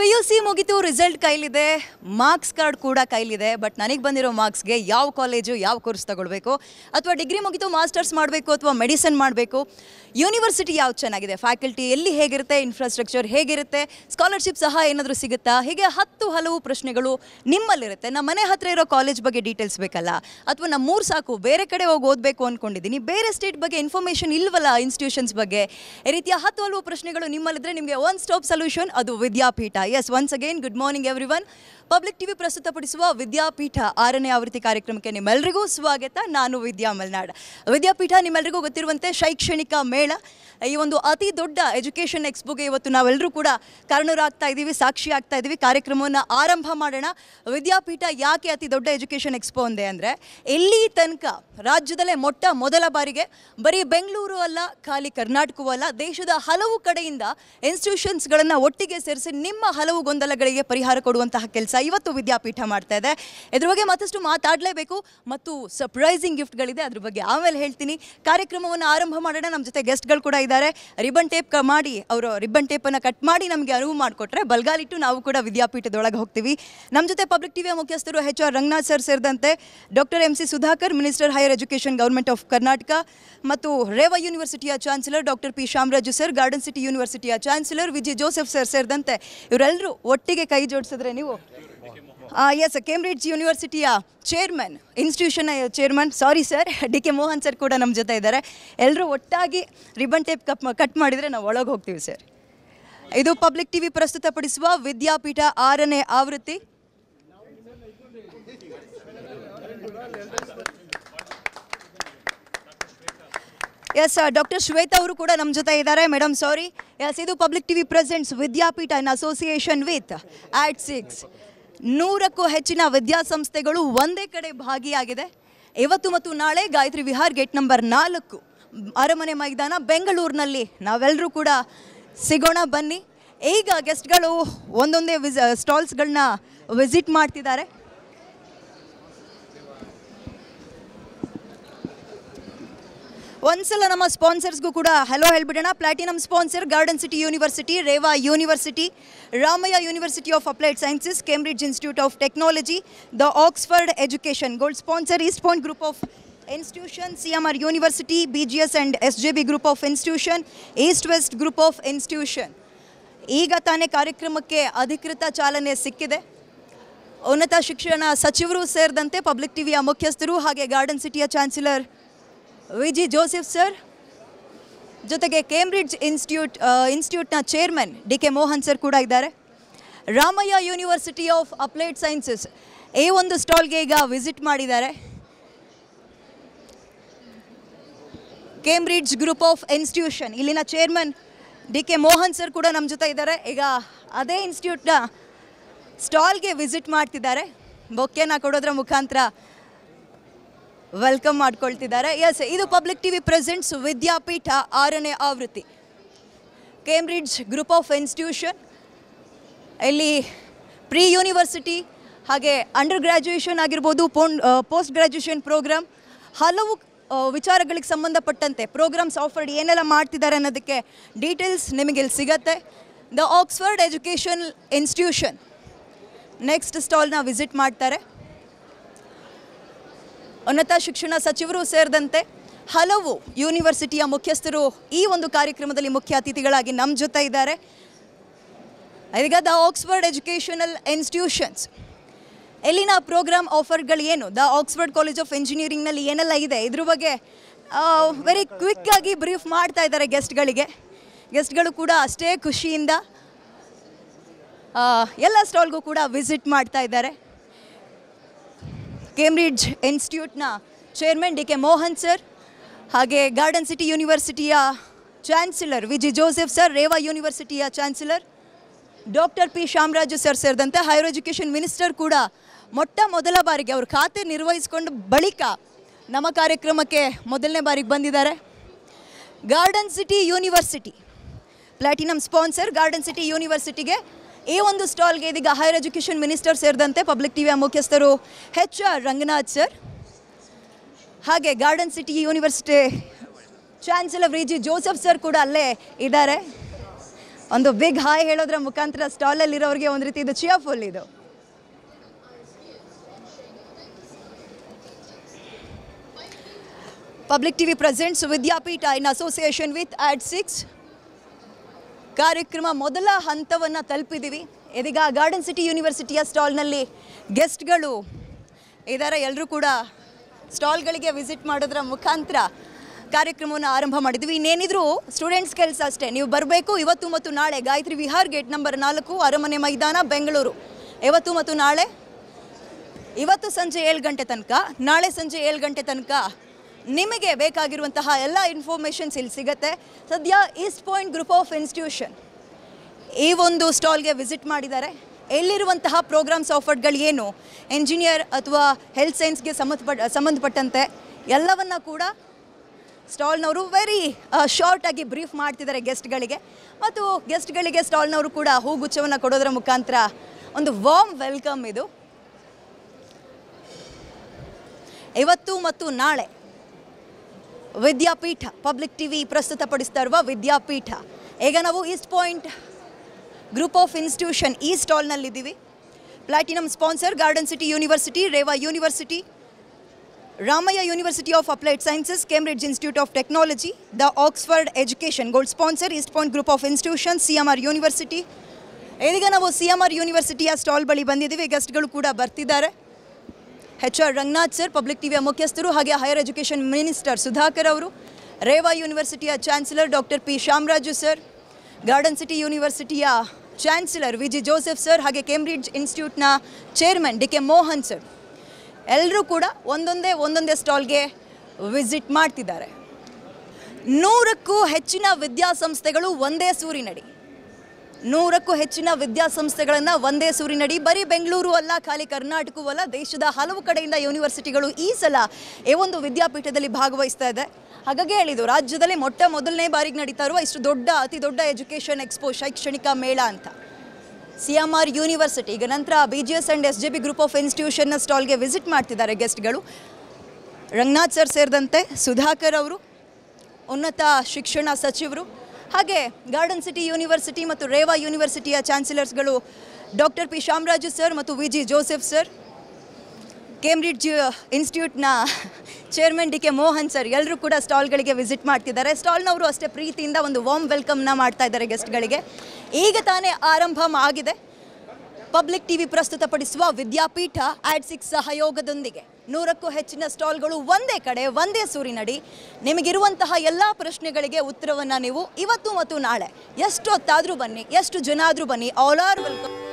P U C ಮುಗಿತು result ಕೈಲಿದೆ marks card ಕೂಡ ಕೈಲಿದೆ ಬಟ್ ನನಗೆ ಬಂದಿರೋ ಮಾರ್ಕ್ಸ್ಗೆ ಯಾವ ಕಾಲೇಜು ಯಾವ ಕೋರ್ಸ್ ತಗೊಳ್ಬೇಕು ಅಥವಾ ಡಿಗ್ರಿ ಮುಗಿತು ಮಾಸ್ಟರ್ಸ್ ಮಾಡಬೇಕು ಅಥವಾ ಮೆಡಿಸನ್ ಮಾಡಬೇಕು ಯೂನಿವರ್ಸಿಟಿ ಯಾವ್ದು ಚೆನ್ನಾಗಿದೆ ಫ್ಯಾಕಲ್ಟಿ ಎಲ್ಲಿ ಹೇಗಿರುತ್ತೆ ಇನ್ಫ್ರಾಸ್ಟ್ರಕ್ಚರ್ ಹೇಗಿರುತ್ತೆ ಸ್ಕಾಲರ್ಶಿಪ್ ಸಹ ಏನಾದರೂ ಸಿಗುತ್ತಾ ಹೀಗೆ ಹತ್ತು ಹಲವು ಪ್ರಶ್ನೆಗಳು ನಿಮ್ಮಲ್ಲಿರುತ್ತೆ ನಮ್ಮ ಮನೆ ಹತ್ರ ಇರೋ ಕಾಲೇಜ್ ಬಗ್ಗೆ ಡೀಟೇಲ್ಸ್ ಬೇಕಲ್ಲ ಅಥವಾ ನಮ್ಮ ಮೂರು ಸಾಕು ಬೇರೆ ಕಡೆ ಹೋಗಿ ಓದಬೇಕು ಅಂದ್ಕೊಂಡಿದ್ದೀನಿ ಬೇರೆ ಸ್ಟೇಟ್ ಬಗ್ಗೆ ಇನ್ಫಾರ್ಮೇಷನ್ ಇಲ್ವಲ್ಲ ಇನ್ಸ್ಟಿಟ್ಯೂಷನ್ಸ್ ಬಗ್ಗೆ ಈ ರೀತಿಯ ಹತ್ತು ಹಲವು ಪ್ರಶ್ನೆಗಳು ನಿಮ್ಮಲ್ಲಿದ್ರೆ ನಿಮಗೆ ಒನ್ ಸ್ಟಾಪ್ ಸೊಲ್ಯೂಷನ್ ಅದು Vidyapeetha yes once again good morning everyone public TV ಪ್ರಸ್ತುತಪಡಿಸುವ ವಿದ್ಯಾಪೀಠ ಆರನೇ ಆವೃತ್ತಿ ಕಾರ್ಯಕ್ರಮಕ್ಕೆ ನಿಮ್ಮೆಲ್ಲರಿಗೂ ಸ್ವಾಗತ ನಾನು ವಿದ್ಯಾ ಮಲ್ನಾಡ್ ವಿದ್ಯಾಪೀಠ ನಿಮ್ಮೆಲ್ಲರಿಗೂ ಗೊತ್ತಿರುವಂತೆ ಶೈಕ್ಷಣಿಕ ಮೇಳ ಈ ಒಂದು ಅತಿ ದೊಡ್ಡ ಎಜುಕೇಷನ್ ಎಕ್ಸ್ಪೋಗೆ ಇವತ್ತು ನಾವೆಲ್ಲರೂ ಕೂಡ ಕಾರಣರಾಗ್ತಾ ಇದ್ದೀವಿ ಸಾಕ್ಷಿ ಆಗ್ತಾ ಇದ್ದೀವಿ ಕಾರ್ಯಕ್ರಮವನ್ನು ಆರಂಭ ಮಾಡೋಣ ವಿದ್ಯಾಪೀಠ ಯಾಕೆ ಅತಿ ದೊಡ್ಡ ಎಜುಕೇಷನ್ ಎಕ್ಸ್ಪೋ ಅಂದೆ ಅಂದರೆ ಇಲ್ಲಿ ತನಕ ರಾಜ್ಯದಲ್ಲೇ ಮೊಟ್ಟ ಮೊದಲ ಬಾರಿಗೆ ಬರೀ ಬೆಂಗಳೂರು ಅಲ್ಲ ಖಾಲಿ ಕರ್ನಾಟಕವೂ ಅಲ್ಲ ದೇಶದ ಹಲವು ಕಡೆಯಿಂದ ಇನ್ಸ್ಟಿಟ್ಯೂಷನ್ಸ್ಗಳನ್ನು ಒಟ್ಟಿಗೆ ಸೇರಿಸಿ ನಿಮ್ಮ ಹಲವು ಗೊಂದಲಗಳಿಗೆ ಪರಿಹಾರ ಕೊಡುವಂತಹ ಕೆಲಸ ಇವತ್ತು ವಿದ್ಯಾಪೀಠ ಮಾಡ್ತಾ ಇದೆ ಇದ್ರ ಬಗ್ಗೆ ಮತ್ತಷ್ಟು ಮಾತಾಡಲೇಬೇಕು ಮತ್ತು ಸರ್ಪ್ರೈಸಿಂಗ್ ಗಿಫ್ಟ್ಗಳಿದೆ ಅದ್ರ ಬಗ್ಗೆ ಆಮೇಲೆ ಹೇಳ್ತೀನಿ ಕಾರ್ಯಕ್ರಮವನ್ನು ಆರಂಭ ಮಾಡೋಣ ನಮ್ಮ ಜೊತೆ ಗೆಸ್ಟ್ಗಳು ಕೂಡ ಇದ್ದಾರೆ ರಿಬನ್ ಟೇಪ್ ಕ ಮಾಡಿ ಅವರು ರಿಬನ್ ಟೇಪನ್ನು ಕಟ್ ಮಾಡಿ ನಮಗೆ ಅನುವು ಮಾಡಿಕೊಟ್ರೆ ಬಲ್ಗಾಲಿಟ್ಟು ನಾವು ಕೂಡ ವಿದ್ಯಾಪೀಠದೊಳಗೆ ಹೋಗ್ತೀವಿ ನಮ್ಮ ಜೊತೆ ಪಬ್ಲಿಕ್ ಟಿವಿಯ ಮುಖ್ಯಸ್ಥರು ಎಚ್ ಆರ್ ರಂಗನಾಥ್ ಸರ್ ಸೇರಿದಂತೆ doctor M C Sudhakar minister higher education government of Karnataka ಮತ್ತು ರೇವಾ ಯೂನಿವರ್ಸಿಟಿಯ chancellor doctor P Shamaraju sir garden city ಯೂನಿವರ್ಸಿಟಿಯ ಚಾನ್ಸಲರ್ ವಿಜಯ್ ಜೋಸೆಫ್ ಸರ್ ಸೇರಿದಂತೆ ಇವರೆಲ್ಲರೂ ಒಟ್ಟಿಗೆ ಕೈ ಜೋಡಿಸಿದ್ರೆ ನೀವು ಎಸ್ ಕೇಂಬ್ರಿಡ್ಜ್ ಯೂನಿವರ್ಸಿಟಿಯ chairman institution chairman sorry sir D K Mohan sir ಕೂಡ ನಮ್ಮ ಜೊತೆ ಇದ್ದಾರೆ ಎಲ್ಲರೂ ಒಟ್ಟಾಗಿ ರಿಬನ್ ಟೇಪ್ ಕಪ್ ಕಟ್ ಮಾಡಿದರೆ ನಾವು ಒಳಗೆ ಹೋಗ್ತೀವಿ ಸರ್ ಇದು ಪಬ್ಲಿಕ್ ಟಿವಿ ಪ್ರಸ್ತುತಪಡಿಸುವ ವಿದ್ಯಾಪೀಠ ಆರನೇ ಆವೃತ್ತಿ ಎಸ್ ಡಾಕ್ಟರ್ ಶ್ವೇತಾ ಅವರು ಕೂಡ ನಮ್ಮ ಜೊತೆ ಇದ್ದಾರೆ ಮೇಡಮ್ ಸಾರಿ ಎಸ್ ಇದು public TV presents Vidyapeetha in association with at six ನೂರಕ್ಕೂ ಹೆಚ್ಚಿನ ವಿದ್ಯಾಸಂಸ್ಥೆಗಳು ಒಂದೇ ಕಡೆ ಭಾಗಿಯಾಗಿದೆ ಇವತ್ತು ಮತ್ತು ನಾಳೆ ಗಾಯತ್ರಿ ವಿಹಾರ್ ಗೇಟ್ ನಂಬರ್ ನಾಲ್ಕು ಅರಮನೆ ಮೈದಾನ ಬೆಂಗಳೂರಿನಲ್ಲಿ ನಾವೆಲ್ಲರೂ ಕೂಡ ಸಿಗೋಣ ಬನ್ನಿ ಈಗ ಗೆಸ್ಟ್ಗಳು ಒಂದೊಂದೇ ವಿಸ್ ಸ್ಟಾಲ್ಸ್ಗಳನ್ನ ವಿಸಿಟ್ ಮಾಡ್ತಿದ್ದಾರೆ ಒಂದ್ಸಲ ನಮ್ಮ ಸ್ಪಾನ್ಸರ್ಸ್ಗೂ ಕೂಡ ಹಲೋ ಹೇಳ್ಬಿಡೋಣ platinum sponsor garden city university Reva university Ramaiah university of applied sciences Cambridge institute of technology the Oxford education gold sponsor east point group of institution C M R university B G S and S J B group of institution east west group of institution ಈಗ ತಾನೇ ಕಾರ್ಯಕ್ರಮಕ್ಕೆ ಅಧಿಕೃತ ಚಾಲನೆ ಸಿಕ್ಕಿದೆ ಉನ್ನತ ಶಿಕ್ಷಣ ಸಚಿವರು ಸೇರಿದಂತೆ ಪಬ್ಲಿಕ್ ಟಿವಿಯ ಮುಖ್ಯಸ್ಥರು ಹಾಗೆ ಗಾರ್ಡನ್ ಸಿಟಿಯ chancellor V G Joseph sir ಜೊತೆಗೆ ಕೇಂಬ್ರಿಡ್ಜ್ ಇನ್ಸ್ಟಿಟ್ಯೂಟ್ ಇನ್ಸ್ಟಿಟ್ಯೂಟ್ನ chairman D K Mohan sir ಕೂಡ ಇದ್ದಾರೆ Ramaiah university of applied sciences ಈ ಒಂದು ಸ್ಟಾಲ್ಗೆ ಈಗ ವಿಸಿಟ್ ಮಾಡಿದ್ದಾರೆ ಕೇಂಬ್ರಿಡ್ಜ್ ಗ್ರೂಪ್ ಆಫ್ ಇನ್ಸ್ಟಿಟ್ಯೂಷನ್ ಇಲ್ಲಿನ chairman D K Mohan sir ಕೂಡ ನಮ್ಮ ಜೊತೆ ಇದ್ದಾರೆ ಈಗ ಅದೇ ಇನ್ಸ್ಟಿಟ್ಯೂಟ್ನ ಸ್ಟಾಲ್ಗೆ ವಿಸಿಟ್ ಮಾಡ್ತಿದ್ದಾರೆ ಬೊಕ್ಕೆನ ಕೊಡೋದ್ರ ಮುಖಾಂತರ ವೆಲ್ಕಮ್ ಮಾಡ್ಕೊಳ್ತಿದ್ದಾರೆ ಎಸ್ ಇದು ಪಬ್ಲಿಕ್ ಟಿವಿ ಪ್ರೆಸೆಂಟ್ಸ್ ವಿದ್ಯಾಪೀಠ ಆರನೇ ಆವೃತ್ತಿ ಕೇಂಬ್ರಿಡ್ಜ್ ಗ್ರೂಪ್ ಆಫ್ ಇನ್ಸ್ಟಿಟ್ಯೂಷನ್ ಇಲ್ಲಿ ಪ್ರೀ ಯೂನಿವರ್ಸಿಟಿ ಹಾಗೆ ಅಂಡರ್ ಗ್ರ್ಯಾಜುಯೇಷನ್ ಆಗಿರ್ಬೋದು ಪೋನ್ ಪೋಸ್ಟ್ ಗ್ರ್ಯಾಜುಯೇಷನ್ ಪ್ರೋಗ್ರಾಮ್ ಹಲವು ಆ, ವಿಚಾರಗಳಿಗೆ ಸಂಬಂಧಪಟ್ಟಂತೆ ಪ್ರೋಗ್ರಾಮ್ಸ್ ಆಫರ್ಡ್ ಏನೆಲ್ಲ ಮಾಡ್ತಿದ್ದಾರೆ ಅನ್ನೋದಕ್ಕೆ ಡೀಟೇಲ್ಸ್ ನಿಮಗೆ ಇಲ್ಲಿ ಸಿಗತ್ತೆ the Oxford education institution next ಸ್ಟಾಲ್ನ ವಿಸಿಟ್ ಮಾಡ್ತಾರೆ ಉನ್ನತ ಶಿಕ್ಷಣ ಸಚಿವರು ಸೇರಿದಂತೆ ಹಲವು ಯೂನಿವರ್ಸಿಟಿಯ ಮುಖ್ಯಸ್ಥರು ಈ ಒಂದು ಕಾರ್ಯಕ್ರಮದಲ್ಲಿ ಮುಖ್ಯ ಅತಿಥಿಗಳಾಗಿ ನಮ್ಮ ಜೊತೆ ಇದ್ದಾರೆ ಈಗ ದ ಆಕ್ಸ್ಫರ್ಡ್ ಎಜುಕೇಷನಲ್ ಇನ್ಸ್ಟಿಟ್ಯೂಷನ್ಸ್ ಎಲ್ಲಿನ ಪ್ರೋಗ್ರಾಮ್ ಆಫರ್ಗಳು ಏನು ದ ಆಕ್ಸ್ಫರ್ಡ್ ಕಾಲೇಜ್ ಆಫ್ ಇಂಜಿನಿಯರಿಂಗ್ನಲ್ಲಿ ಏನೆಲ್ಲ ಇದೆ ಇದ್ರ ಬಗ್ಗೆ ವೆರಿ ಕ್ವಿಕ್ ಆಗಿ ಬ್ರೀಫ್ ಮಾಡ್ತಾ ಇದ್ದಾರೆ ಗೆಸ್ಟ್ಗಳಿಗೆ ಗೆಸ್ಟ್ಗಳು ಕೂಡ ಅಷ್ಟೇ ಖುಷಿಯಿಂದ ಆ, ಎಲ್ಲ ಸ್ಟಾಲ್ಗೂ ಕೂಡ ವಿಸಿಟ್ ಮಾಡ್ತಾ ಇದ್ದಾರೆ ಕೇಂಬ್ರಿಡ್ಜ್ ಇನ್ಸ್ಟಿಟ್ಯೂಟ್ನ chairman D K Mohan sir ಹಾಗೆ ಗಾರ್ಡನ್ ಸಿಟಿ ಯೂನಿವರ್ಸಿಟಿಯ chancellor V G Joseph sir Reva ಯೂನಿವರ್ಸಿಟಿಯ chancellor doctor P Shamaraju sir ಸೇರಿದಂತೆ ಹೈಯರ್ ಎಜುಕೇಷನ್ ಮಿನಿಸ್ಟರ್ ಕೂಡ ಮೊಟ್ಟ ಮೊದಲ ಬಾರಿಗೆ ಅವ್ರ ಖಾತೆ ನಿರ್ವಹಿಸಿಕೊಂಡ ಬಳಿಕ ನಮ್ಮ ಕಾರ್ಯಕ್ರಮಕ್ಕೆ ಮೊದಲನೇ ಬಾರಿಗೆ ಬಂದಿದ್ದಾರೆ garden city university platinum sponsor garden city ಯೂನಿವರ್ಸಿಟಿಗೆ ಈ ಒಂದು ಸ್ಟಾಲ್ಗೆ ಇದೀಗ ಹೈಯರ್ ಎಜುಕೇಷನ್ ಮಿನಿಸ್ಟರ್ ಸೇರಿದಂತೆ ಪಬ್ಲಿಕ್ ಟಿವಿಯ ಮುಖ್ಯಸ್ಥರು ಎಚ್ ಆರ್ ರಂಗನಾಥ್ ಸರ್ ಹಾಗೆ garden city university chancellor V G Joseph sir ಕೂಡ ಅಲ್ಲೇ ಇದ್ದಾರೆ ಒಂದು ಬಿಗ್ ಹಾಯ್ ಹೇಳೋದ್ರ ಮುಖಾಂತರ ಸ್ಟಾಲಲ್ಲಿರೋರಿಗೆ ಒಂದು ರೀತಿ ಇದು ಚಿಯರ್ಫುಲ್ ಇದು public TV presents Vidyapeetha in association with ad six ಕಾರ್ಯಕ್ರಮ ಮೊದಲ ಹಂತವನ್ನು ತಲುಪಿದ್ದೀವಿ ಇದೀಗ ಗಾರ್ಡನ್ ಸಿಟಿ ಯೂನಿವರ್ಸಿಟಿಯ ಸ್ಟಾಲ್ನಲ್ಲಿ ಗೆಸ್ಟ್ಗಳು ಇದ್ದಾರೆ ಎಲ್ಲರೂ ಕೂಡ ಸ್ಟಾಲ್ಗಳಿಗೆ ವಿಸಿಟ್ ಮಾಡೋದ್ರ ಮುಖಾಂತರ ಕಾರ್ಯಕ್ರಮವನ್ನು ಆರಂಭ ಮಾಡಿದ್ವಿ ಇನ್ನೇನಿದ್ರು ಸ್ಟೂಡೆಂಟ್ಸ್ ಕೆಲಸ ಅಷ್ಟೇ ನೀವು ಬರಬೇಕು ಇವತ್ತು ಮತ್ತು ನಾಳೆ ಗಾಯತ್ರಿ ವಿಹಾರ್ ಗೇಟ್ ನಂಬರ್ ನಾಲ್ಕು ಅರಮನೆ ಮೈದಾನ ಬೆಂಗಳೂರು ಇವತ್ತು ಮತ್ತು ನಾಳೆ ಇವತ್ತು ಸಂಜೆ ಏಳು ಗಂಟೆ ತನಕ ನಾಳೆ ಸಂಜೆ ಏಳು ಗಂಟೆ ತನಕ ನಿಮಗೆ ಬೇಕಾಗಿರುವಂತಹ ಎಲ್ಲ ಇನ್ಫಾರ್ಮೇಷನ್ಸ್ ಇಲ್ಲಿ ಸಿಗುತ್ತೆ ಸದ್ಯ east point group of institution ಈ ಒಂದು ಸ್ಟಾಲ್ಗೆ ವಿಸಿಟ್ ಮಾಡಿದ್ದಾರೆ ಎಲ್ಲಿರುವಂತಹ ಪ್ರೋಗ್ರಾಮ್ಸ್ ಆಫರ್ಡ್ಗಳು ಏನು ಎಂಜಿನಿಯರ್ ಅಥವಾ ಹೆಲ್ತ್ ಸೈನ್ಸ್ಗೆ ಸಂಬಂಧಪಟ್ಟ ಸಂಬಂಧಪಟ್ಟಂತೆ ಎಲ್ಲವನ್ನ ಕೂಡ ಸ್ಟಾಲ್ನವರು ವೆರಿ ಶಾರ್ಟ್ ಆಗಿ ಬ್ರೀಫ್ ಮಾಡ್ತಿದ್ದಾರೆ ಗೆಸ್ಟ್ಗಳಿಗೆ ಮತ್ತು ಗೆಸ್ಟ್ಗಳಿಗೆ ಸ್ಟಾಲ್ನವರು ಕೂಡ ಹೂಗುಚ್ಛವನ್ನು ಕೊಡೋದ್ರ ಮುಖಾಂತರ ಒಂದು ವಾರ್ಮ್ ವೆಲ್ಕಮ್ ಇದು ಇವತ್ತು ಮತ್ತು ನಾಳೆ ವಿದ್ಯಾಪೀಠ ಪಬ್ಲಿಕ್ ಟಿವಿ ಪ್ರಸ್ತುತಪಡಿಸ್ತಾ ಇರುವ ವಿದ್ಯಾಪೀಠ ಈಗ ನಾವು east point group of institution ಈ ಸ್ಟಾಲ್ನಲ್ಲಿದ್ದೀವಿ platinum sponsor garden city university Reva university Ramaiah university of applied sciences Cambridge institute of technology the Oxford education gold sponsor east point group of institution C M R university ಇದೀಗ ನಾವು C M R ಯೂನಿವರ್ಸಿಟಿಯ stall ಬಳಿ ಬಂದಿದ್ದೀವಿ ಗೆಸ್ಟ್ಗಳು ಕೂಡ ಬರ್ತಿದ್ದಾರೆ H R Ranganath sir public ಟಿವಿಯ ಮುಖ್ಯಸ್ಥರು ಹಾಗೆ ಹೈಯರ್ ಎಜುಕೇಷನ್ ಮಿನಿಸ್ಟರ್ ಸುಧಾಕರ್ ಅವರು ರೇವಾ ಯೂನಿವರ್ಸಿಟಿಯ chancellor doctor P Shyamaraju sir garden city ಯೂನಿವರ್ಸಿಟಿಯ chancellor V G Joseph sir ಹಾಗೆ ಕೇಂಬ್ರಿಡ್ಜ್ ಇನ್ಸ್ಟಿಟ್ಯೂಟ್ನ chairman D K Mohan sir ಎಲ್ಲರೂ ಕೂಡ ಒಂದೊಂದೇ ಒಂದೊಂದೇ ಸ್ಟಾಲ್ಗೆ ವಿಸಿಟ್ ಮಾಡ್ತಿದ್ದಾರೆ ನೂರಕ್ಕೂ ಹೆಚ್ಚಿನ ವಿದ್ಯಾಸಂಸ್ಥೆಗಳು ಒಂದೇ ಸೂರಿನಡಿ ನೂರಕ್ಕೂ ಹೆಚ್ಚಿನ ವಿದ್ಯಾಸಂಸ್ಥೆಗಳನ್ನು ಒಂದೇ ಸೂರಿನಡಿ ಬರೀ ಬೆಂಗಳೂರು ಅಲ್ಲ ಖಾಲಿ ಕರ್ನಾಟಕವೂ ಅಲ್ಲ ದೇಶದ ಹಲವು ಕಡೆಯಿಂದ ಯೂನಿವರ್ಸಿಟಿಗಳು ಈ ಸಲ ಈ ಒಂದು ವಿದ್ಯಾಪೀಠದಲ್ಲಿ ಭಾಗವಹಿಸ್ತಾ ಇದೆ ಹಾಗಾಗಿ ಹೇಳಿದ್ದು ರಾಜ್ಯದಲ್ಲಿ ಮೊಟ್ಟ ಮೊದಲನೇ ಬಾರಿಗೆ ನಡೀತಾ ಇರುವ ಇಷ್ಟು ದೊಡ್ಡ ಅತಿ ದೊಡ್ಡ ಎಜುಕೇಷನ್ ಎಕ್ಸ್ಪೋ ಶೈಕ್ಷಣಿಕ ಮೇಳ ಅಂತ ಸಿ ಎಮ್ ಆರ್ ಯೂನಿವರ್ಸಿಟಿ ಈಗ ನಂತರ B G S and S J B group of ಇನ್ಸ್ಟಿಟ್ಯೂಷನ್ನ ಸ್ಟಾಲ್ಗೆ ವಿಸಿಟ್ ಮಾಡ್ತಿದ್ದಾರೆ ಗೆಸ್ಟ್ಗಳು ರಂಗನಾಥ್ ಸರ್ ಸೇರಿದಂತೆ ಸುಧಾಕರ್ ಅವರು ಉನ್ನತ ಶಿಕ್ಷಣ ಸಚಿವರು ಹಾಗೆ ಗಾರ್ಡನ್ ಸಿಟಿ ಯೂನಿವರ್ಸಿಟಿ ಮತ್ತು ರೇವಾ ಯೂನಿವರ್ಸಿಟಿಯ ಚಾನ್ಸಲರ್ಸ್ಗಳು ಡಾಕ್ಟರ್ ಪಿ ಶಾಮರಾಜು ಸರ್ ಮತ್ತು V G Joseph sir Cambridge ಇನ್ಸ್ಟಿಟ್ಯೂಟ್ನ chairman D K Mohan sir ಎಲ್ಲರೂ ಕೂಡ ಸ್ಟಾಲ್ಗಳಿಗೆ ವಿಸಿಟ್ ಮಾಡ್ತಿದ್ದಾರೆ ಸ್ಟಾಲ್ನವರು ಅಷ್ಟೇ ಪ್ರೀತಿಯಿಂದ ಒಂದು ವಾರ್ಮ್ ವೆಲ್ಕಮ್ನ ಮಾಡ್ತಾ ಇದ್ದಾರೆ ಗೆಸ್ಟ್ಗಳಿಗೆ ಈಗ ತಾನೇ ಆರಂಭ ಆಗಿದೆ ಪಬ್ಲಿಕ್ ಟಿವಿ ಪ್ರಸ್ತುತಪಡಿಸುವ ವಿದ್ಯಾಪೀಠ ಆಡ್ ಸಿಕ್ಸ್ ಸಹಯೋಗದೊಂದಿಗೆ ನೂರಕ್ಕೂ ಹೆಚ್ಚಿನ ಸ್ಟಾಲ್ಗಳು ಒಂದೇ ಕಡೆ ಒಂದೇ ಸೂರಿನಡಿ ನಿಮಗಿರುವಂತಹ ಎಲ್ಲ ಪ್ರಶ್ನೆಗಳಿಗೆ ಉತ್ತರವನ್ನು ನೀವು ಇವತ್ತು ಮತ್ತು ನಾಳೆ ಎಷ್ಟೊತ್ತಾದರೂ ಬನ್ನಿ ಎಷ್ಟು ಜನ ಆದರೂ ಬನ್ನಿ ಆಲ್ ಆರ್ ವೆಲ್ಕಮ್